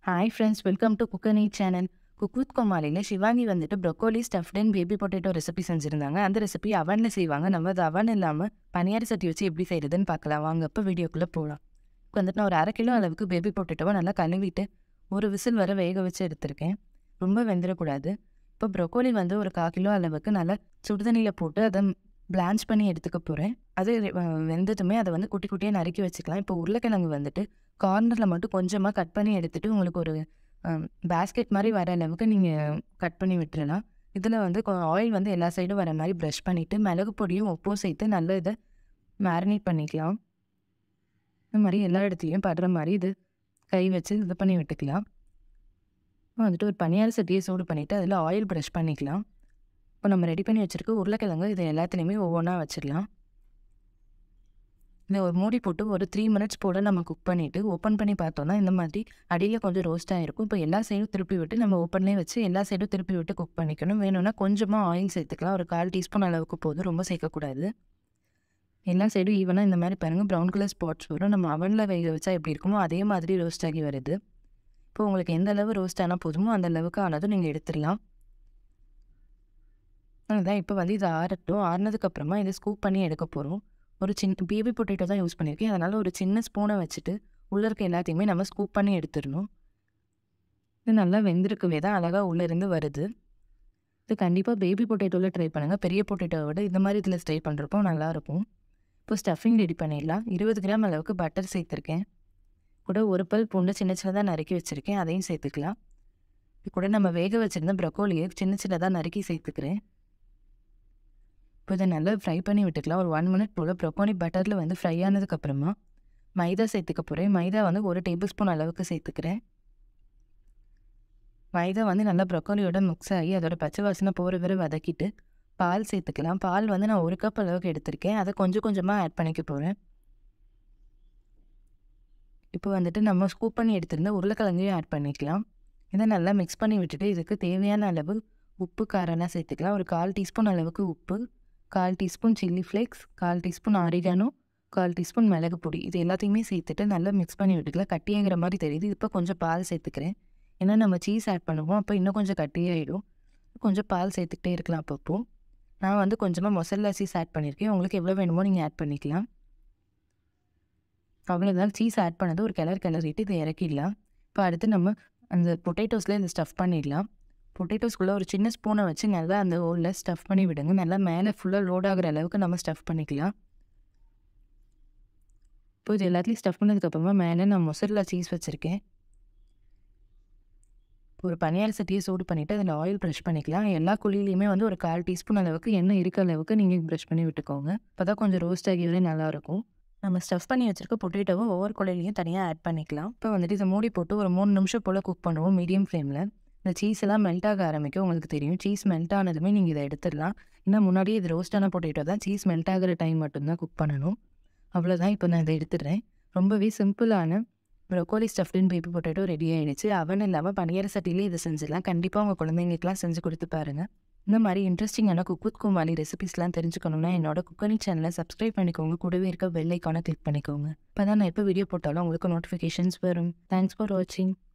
hi friends welcome to குக்கனி channel cook with கோமாளியில் சிவாங்கி வந்துட்டு broccoli stuffed and baby potato recipe செஞ்சுருந்தாங்க அந்த ரெசிபி அவனில் செய்வாங்க நம்ம அது அவன் இல்லாமல் பனியாரி சட்டி வச்சு எப்படி செய்கிறதுன்னு பார்க்கலாம் வாங்க இப்போ வீடியோக்குள்ளே போகலாம் இப்போ வந்துட்டு நான் ஒரு அரை கிலோ அளவுக்கு பேபி பொட்டேட்டோவை நல்லா கழுவிட்டு ஒரு விசில் வர வேக வச்சு எடுத்திருக்கேன் ரொம்ப வெந்துடக்கூடாது இப்போ ப்ரொக்கோலி வந்து ஒரு கால் கிலோ அளவுக்கு நல்லா சுடுதண்ணியில் போட்டு அதை பிளான்ச் பண்ணி எடுத்துக்க போகிறேன் அது அஹ், வெந்ததுமே அதை வந்து குட்டி குட்டியாக நறுக்கி வச்சுக்கலாம் இப்போ உருளைக்கிழங்கு வந்துட்டு கார்னரில் மட்டும் கொஞ்சமாக கட் பண்ணி எடுத்துகிட்டு உங்களுக்கு ஒரு பேஸ்கெட் மாதிரி வர அளவுக்கு நீங்கள் கட் பண்ணி விட்டுறலாம் இதில் வந்து ஆயில் வந்து எல்லா சைடும் வர மாதிரி ப்ரஷ் பண்ணிவிட்டு மிளகு பொடியும் உப்பும் சேர்த்து நல்லா இதை மேரினேட் பண்ணிக்கலாம் இந்த மாதிரி எல்லா இடத்துலையும் படுற மாதிரி இது கை வச்சு இது பண்ணி விட்டுக்கலாம் அப்புறம் வந்துட்டு ஒரு பனியார சட்டியை சூடு பண்ணிவிட்டு அதில் ஆயில் ப்ரஷ் பண்ணிக்கலாம் இப்போ நம்ம ரெடி பண்ணி வச்சுருக்க உருளைக்கிழங்கு இது எல்லாத்துலேயுமே ஒவ்வொன்றா வச்சிடலாம் இதை ஒரு மூடி போட்டு ஒரு த்ரீ மினிட்ஸ் போல் நம்ம குக் பண்ணிவிட்டு ஓப்பன் பண்ணி பார்த்தோம்னா இந்த மாதிரி அடியில் கொஞ்சம் ரோஸ்ட்டாக இருக்கும் இப்போ எல்லா சைடும் திருப்பி விட்டு நம்ம ஓப்பன்லேயே வச்சு எல்லா சைடும் திருப்பி விட்டு குக் பண்ணிக்கணும் வேணும்னா கொஞ்சமாக ஆயில் சேர்த்துக்கலாம் ஒரு கால் டீஸ்பூன் அளவுக்கு போதும் ரொம்ப சேர்க்கக்கூடாது எல்லா சைடும் ஈவனாக இந்த மாதிரி பாருங்கள் ப்ரௌன் கலர் ஸ்பாட்ஸ் வரும் நம்ம அவனில் வேக வச்சா எப்படி இருக்குமோ அதே மாதிரி ரோஸ்ட் ஆகி வருது இப்போ உங்களுக்கு எந்த அளவு ரோஸ்ட் ஆனால் போதுமோ அந்த அளவுக்கு ஆனதும் நீங்கள் எடுத்துடலாம் அதுதான் இப்போ வந்து இது ஆறட்டும் ஆறுனதுக்கப்புறமா இதை ஸ்கூப் பண்ணி எடுக்க போகிறோம் ஒரு சின்ன பேபி பொட்டேட்டோ தான் யூஸ் பண்ணியிருக்கேன் அதனால் ஒரு சின்ன ஸ்பூனை வச்சுட்டு உள்ளே இருக்க எல்லாத்தையுமே நம்ம ஸ்கூப் பண்ணி எடுத்துடணும் இது நல்லா வெந்திருக்கவே தான் அழகாக உள்ளேருந்து வருது இது கண்டிப்பாக பேபி பொட்டேட்டோவில் ட்ரை பண்ணுங்கள் பெரிய பொட்டேட்டோவை விட இந்த மாதிரி இதில் ட்ரை பண்ணுறப்போ நல்லாயிருக்கும் இப்போ ஸ்டஃபிங் ரெடி பண்ணிடலாம் இருபது கிராம் அளவுக்கு பட்டர் சேர்த்துருக்கேன் கூட ஒரு பல் பூண்டு சின்ன சின்னதாக நறுக்கி வச்சுருக்கேன் அதையும் சேர்த்துக்கலாம் இது கூட நம்ம வேக வச்சுருந்த ப்ரொக்கோலியை சின்ன சின்னதாக நறுக்கி சேர்த்துக்கிறேன் இப்போ இதை நல்லா ஃப்ரை பண்ணி விட்டுக்கலாம் ஒரு ஒன் மினிட் போல் ப்ரொக்கோனி பட்டரில் வந்து ஃப்ரை ஆனதுக்கப்புறமா மைதா சேர்த்துக்க போகிறேன் மைதா வந்து ஒரு டேபிள் ஸ்பூன் அளவுக்கு சேர்த்துக்கிறேன் மைதா வந்து நல்லா ப்ரொக்கோலியோட மிக்ஸ் ஆகி அதோட பச்சை வாசனை போகிற வரை வதக்கிட்டு பால் சேர்த்துக்கலாம் பால் வந்து நான் ஒரு கப் அளவுக்கு எடுத்திருக்கேன் அதை கொஞ்சம் கொஞ்சமாக ஆட் பண்ணிக்க போகிறேன் இப்போ வந்துட்டு நம்ம ஸ்கூப் பண்ணி எடுத்திருந்த உருளைக்கிழங்கையும் ஆட் பண்ணிக்கலாம் இதை நல்லா மிக்ஸ் பண்ணி விட்டுட்டு இதுக்கு தேவையான அளவு உப்பு காரம்லாம் சேர்த்துக்கலாம் ஒரு கால் டீஸ்பூன் அளவுக்கு உப்பு கால் டீஸ்பூன் சில்லி ஃப்ளேக்ஸ் கால் டீஸ்பூன் ஆரிகானோ கால் டீஸ்பூன் மிளகு பொடி இது எல்லாத்தையுமே சேர்த்துட்டு நல்லா மிக்ஸ் பண்ணி விட்டுக்கலாம் கட்டியாகிற மாதிரி தெரியுது இப்போ கொஞ்சம் பால் சேர்த்துக்கிறேன் ஏன்னா நம்ம சீஸ் ஆட் பண்ணுவோம் அப்போ இன்னும் கொஞ்சம் கட்டியாகிடும் கொஞ்சம் பால் சேர்த்துக்கிட்டே இருக்கலாம் அப்பப்போ நான் வந்து கொஞ்சமாக மொசல்லா சீஸ் ஆட் பண்ணியிருக்கேன் உங்களுக்கு எவ்வளோ வேணுமோ நீங்கள் ஆட் பண்ணிக்கலாம் அவ்வளோதான் சீஸ் ஆட் பண்ணது ஒரு கிளர் கிளறிட்டு இதை இறக்கிடலாம் இப்போ அடுத்து நம்ம அந்த பொட்டேட்டோஸில் இந்த ஸ்டஃப் பண்ணிடலாம் பொட்டேட்டோஸ்குள்ளே ஒரு சின்ன ஸ்பூனை வச்சு நல்லா அந்த ஹோலில் ஸ்டஃப் பண்ணி விடுங்க நல்லா மேலே ஃபுல்லாக லோட் ஆகுற அளவுக்கு நம்ம ஸ்டஃப் பண்ணிக்கலாம் இப்போ இது எல்லாத்தையும் ஸ்டஃப் பண்ணதுக்கப்புறமா மேலே நான் மொசரில் சீஸ் வச்சுருக்கேன் ஒரு பனியார சட்டியை சூடு பண்ணிவிட்டு அதில் ஆயில் ப்ரஷ் பண்ணிக்கலாம் எல்லா குழியிலையுமே வந்து ஒரு கால் டீஸ்பூன் அளவுக்கு எண்ணெய் இருக்க அளவுக்கு நீங்கள் ப்ரஷ் பண்ணி விட்டுக்கோங்க அப்போ தான் கொஞ்சம் ரோஸ்ட் ஆகியவே நல்லாயிருக்கும் நம்ம ஸ்டஃப் பண்ணி வச்சிருக்க பொட்டேட்டோவை ஒவ்வொரு குழையிலையும் தனியாக ஆட் பண்ணிக்கலாம் இப்போ வந்துட்டு இதை மூடி போட்டு ஒரு மூணு நிமிஷம் போல் குக் பண்ணுவோம் மீடியம் ஃப்ளேமில் இந்த சீஸ் எல்லாம் மெல்ட் ஆக ஆரம்பிக்கும் உங்களுக்கு தெரியும் சீஸ் மெல்ட் ஆனதுமே நீங்கள் இதை எடுத்துடலாம் ஏன்னா முன்னாடியே இது ரோஸ்டான பொட்டேட்டோ தான் சீஸ் மெல்ட் ஆகிற டைம் மட்டும்தான் குக் பண்ணணும் அவ்வளோதான் இப்போ நான் இதை எடுத்துடுறேன் ரொம்பவே சிம்பிளான ப்ரொக்கோலி ஸ்டஃப்டின் பேபி பொட்டேட்டோ ரெடி ஆகிடுச்சு அவன் இல்லாமல் பனியார சட்டிலே இதை செஞ்சிடலாம் கண்டிப்பாக உங்கள் குழந்தைங்களுக்குலாம் செஞ்சு கொடுத்து பாருங்கள் இந்த மாதிரி இன்ட்ரெஸ்டிங்கான குக் வித் குமாலி ரெசிபிஸ்லாம் தெரிஞ்சுக்கணும்னா என்னோட குக்கரி சேனலை சப்ஸ்கிரைப் பண்ணிக்கோங்க கூடவே இருக்க பெல் ஐக்கானை கிளிக் பண்ணிக்கோங்க இப்போ தான் நான் எப்போ வீடியோ போட்டாலும் உங்களுக்கு நோட்டிஃபிகேஷன்ஸ் வரும் தேங்க்ஸ் ஃபார் வாட்சிங்